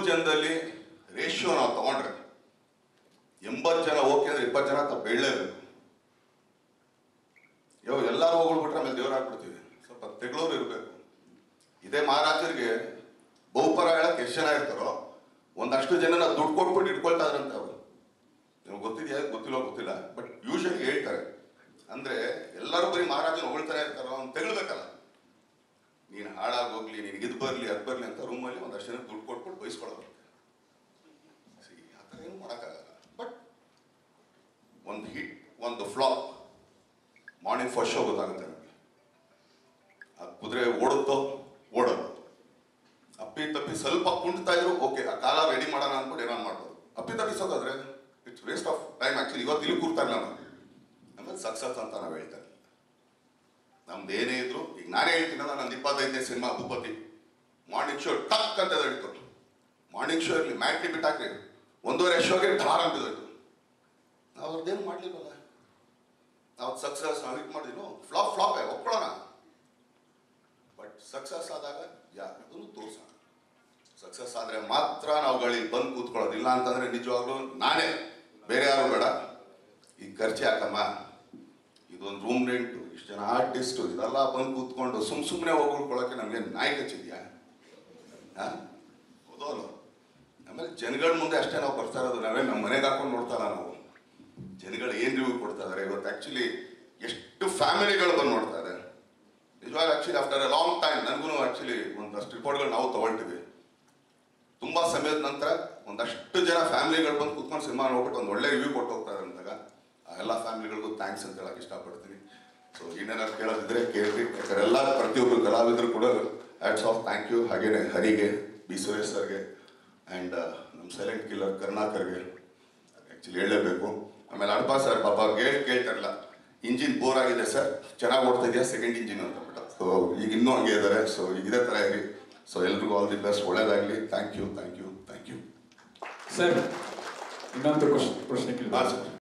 ಜನದಲ್ಲಿ ರೇಷಿಯೋ ನಾವು ತಗೊಂಡ್ರೆ ಎಂಬತ್ತು ಜನ ಓಕೆ ಅಂದ್ರೆ ಇಪ್ಪತ್ತು ಜನ ತಾವು ಬೆಳ್ಳೇಬೇಕು ಯೋ ಎಲ್ಲರೂ ಹೋಗ್ಬಿಟ್ರೆ ಆಮೇಲೆ ದೇವ್ರು ಹಾಕ್ಬಿಡ್ತೀವಿ ಸ್ವಲ್ಪ ತೆಗಳೋರು ಇರಬೇಕು ಇದೇ ಮಹಾರಾಜರಿಗೆ ಬಹುಪರ ಹೇಳಕ್ ಎಷ್ಟು ಜನ ಇರ್ತಾರೋ ಒಂದಷ್ಟು ಜನನ ದುಡ್ಡು ಕೊಟ್ಬಿಟ್ಟು ಇಟ್ಕೊಳ್ತಾ ಇದ್ರಂತೆ ಅವರು ನಿಮ್ಗೆ ಗೊತ್ತಿದೆಯಾ ಗೊತ್ತಿಲ್ಲ ಗೊತ್ತಿಲ್ಲ ಬಟ್ ಯೂಶಲಿ ಹೇಳ್ತಾರೆ ಅಂದ್ರೆ ಎಲ್ಲರೂ ಬರೀ ಮಹಾರಾಜನ ಹೊಗಳ್ತಾನೆ ಇರ್ತಾರೋ ಅವ್ನು ತೆಗಳ್ಬೇಕಲ್ಲ ನೀನು ಹಾಳಾಗೋಗ್ಲಿ ನಿನಗೆ ಇದು ಬರಲಿ ಅದು ಬರಲಿ ಅಂತ ರೂಮಲ್ಲಿ ಒಂದಷ್ಟು ಜನ ದುಡ್ಡು ಕೊಟ್ಬಿಟ್ಟು ಬಯಸ್ಕೊಳ್ಳೋದು See, ಆ ಥರ ಏನು ಮಾಡೋಕ್ಕಾಗಲ್ಲ ಬಟ್ ಒಂದು ಹಿಟ್ ಒಂದು ಫ್ಲಾಪ್ ಮಾರ್ನಿಂಗ್ ಫಸ್ಟ್ ಶೋ ಗೊತ್ತಾಗುತ್ತೆ ನಮಗೆ ಆ ಕುದುರೆ ಓಡುತ್ತೋ ಓಡೋದು ಅಪ್ಪಿ ತಪ್ಪಿ ಸ್ವಲ್ಪ ಕುಂಟ್ತಾ ಇದ್ರು ಓಕೆ ಆ ಕಾಲ ರೆಡಿ ಮಾಡೋಣ ಅಂದ್ಬಿಟ್ಟು ಏನೋ ಮಾಡ್ಬೋದು ಅಪ್ಪಿ ತಪ್ಪಿಸೋದಾದ್ರೆ it's waste of time actually ಇವತ್ತು ಇಲ್ಲಿ ಕೂರ್ತಾ ಇಲ್ಲ ನಾನು ಆಮೇಲೆ ಸಕ್ಸಸ್ ಅಂತ ನಾವು ಹೇಳ್ತಾ ಇಲ್ಲ ನಮ್ದು ಏನೇ ಇದ್ರು ಈಗ ನಾನೇ ಹೇಳ್ತೀನಲ್ಲ ನಂದು ಇಪ್ಪತ್ತೈದನೇ ಸಿನಿಮಾ ಭೂಪತಿ ಮಾರ್ನಿಂಗ್ ಶೋ ಟಕ್ ಅಂತ ಎದ್ದೇಳ್ತು ಮಾರ್ನಿಂಗ್ ಶೋ ಇರಲಿ ಮ್ಯಾಟ್ಲಿ ಬಿಟ್ಟಾಕ್ರಿ ಒಂದೂವರೆ ಶೋಗೆ ಢಾರ್ ಅಂತ ಬಿದ್ದೋಯ್ತು ನಾವು ಅವ್ರದ್ದೇನು ಮಾಡ್ಲಿಲ್ವಲ್ಲ ನಾವು ಸಕ್ಸಸ್ ನಾವು ಇದು ಮಾಡಿದ್ವಿ ಫ್ಲಾಪ್ ಫ್ಲಾಪೇ ಒಪ್ಕೊಳ್ಳೋಣ ಬಟ್ ಸಕ್ಸಸ್ ಆದಾಗ ಯಾಕದನ್ನು ತೋರ್ಸೋಣ ಸಕ್ಸಸ್ ಆದ್ರೆ ಮಾತ್ರ ನಾವುಗಳು ಇಲ್ಲಿ ಬಂದು ಕೂತ್ಕೊಳ್ಳೋದು ಇಲ್ಲ ಅಂತಂದ್ರೆ ನಿಜವಾಗ್ಲೂ ನಾನೇ ಬೇರೆ ಯಾರು ಬೇಡ ಈ ಖರ್ಚು ಯಾಕಮ್ಮ ಇದೊಂದು ರೂಮ್ ರೆಂಟು ಇಷ್ಟು ಜನ ಆರ್ಟಿಸ್ಟು ಇದೆಲ್ಲ ಬಂದು ಕೂತ್ಕೊಂಡು ಸುಮ್ ಸುಮ್ಮನೆ ಹೋಗ್ಕೊಳಕ್ಕೆ ನಮಗೆ ನಾಯಿ ಕಚ್ಚಿದ್ಯಾ ಹಾ ಹೌದೋ ಅಲ್ವೋ? ಆಮೇಲೆ ಜನಗಳ ಮುಂದೆ ಅಷ್ಟೇ ನಾವು ಬರ್ತಾ ಇರೋದು ನಾವೇ ನಮ್ಮ ಮನೆಗೆ ಹಾಕೊಂಡು ನೋಡ್ತಾರ ನಾವು ಜನಗಳು ಏನ್ ರಿವ್ಯೂ ಕೊಡ್ತಾ ಇದಾರೆ ಇವತ್ತು ಆಕ್ಚುಲಿ ಎಷ್ಟು ಫ್ಯಾಮಿಲಿಗಳು ಬಂದು ನೋಡ್ತಾ ಇದ್ದಾರೆ ನಿಜವಾಗ actually after a long time ನನಗೂ ಆಕ್ಚುಲಿ ಒಂದಷ್ಟು ರಿಪೋರ್ಟ್ಗಳು ನಾವು ತಗೊಳ್ತೀವಿ ತುಂಬಾ ಸಮಯದ ನಂತರ ಒಂದಷ್ಟು ಜನ ಫ್ಯಾಮಿಲಿಗಳು ಬಂದು ಕುತ್ಕೊಂಡು ಸಿನಿಮಾ ನೋಡ್ಬಿಟ್ಟು ಒಂದು ಒಳ್ಳೆ ರಿವ್ಯೂ ಕೊಟ್ಟು ಹೋಗ್ತಾರೆ ಅಂದಾಗ ಆ ಎಲ್ಲ ಫ್ಯಾಮಿಲಿಗಳಿಗೂ ಥ್ಯಾಂಕ್ಸ್ ಅಂತ ಹೇಳಕ್ ಇಷ್ಟಪಡ್ತೀನಿ ಸೊ ಇನ್ನೇನಾದ್ರು ಕೇಳೋದಿದ್ರೆ ಕೇಳ್ರಿ ಯಾಕಂದ್ರೆ ಎಲ್ಲ ಪ್ರತಿಯೊಬ್ಬರು ಕಲಾವಿದರು ಕೂಡ ಆಟ್ಸ್ ಆಫ್ ಥ್ಯಾಂಕ್ ಯು ಹಾಗೇನೆ ಹರಿಗೆ ಬಿ ಸುರೇಶ್ ಸರ್ಗೆ ಆ್ಯಂಡ್ ನಮ್ಮ ಸೈಲೆಂಟ್ ಕಿಲ್ಲರ್ ಕರುಣಾಕರ್ಗೆ ಆ್ಯಕ್ಚುಲಿ ಹೇಳಲೇಬೇಕು ಆಮೇಲೆ ಅಡ್ಪ ಸರ್ ಪಾಪ ಕೇಳ್ ಕೇಳ್ತಾರಲ್ಲ ಇಂಜಿನ್ ಬೋರ್ ಆಗಿದೆ ಸರ್ ಚೆನ್ನಾಗಿ ಓಡ್ತಾ ಇದೆಯಾ ಸೆಕೆಂಡ್ ಇಂಜಿನ್ ಅಂತ ಬಿಟ್ಟು ಸೊ ಈಗ ಇನ್ನೂ ಹಂಗೆ ಇದ್ದಾರೆ ಸೊ ಈಗ ಇದೇ ಥರ ಇರಿ ಸೊ ಎಲ್ರಿಗೂ ಆಲ್ ದಿ ಬೆಸ್ಟ್ ಒಳ್ಳೇದಾಗಲಿ thank you thank you thank you sir ಇನ್ನೊಂದು ಕ್ವಶನ್ ಪ್ರಶ್ನೆ ಹಾಂ ಕೇಳಿ ಸರ್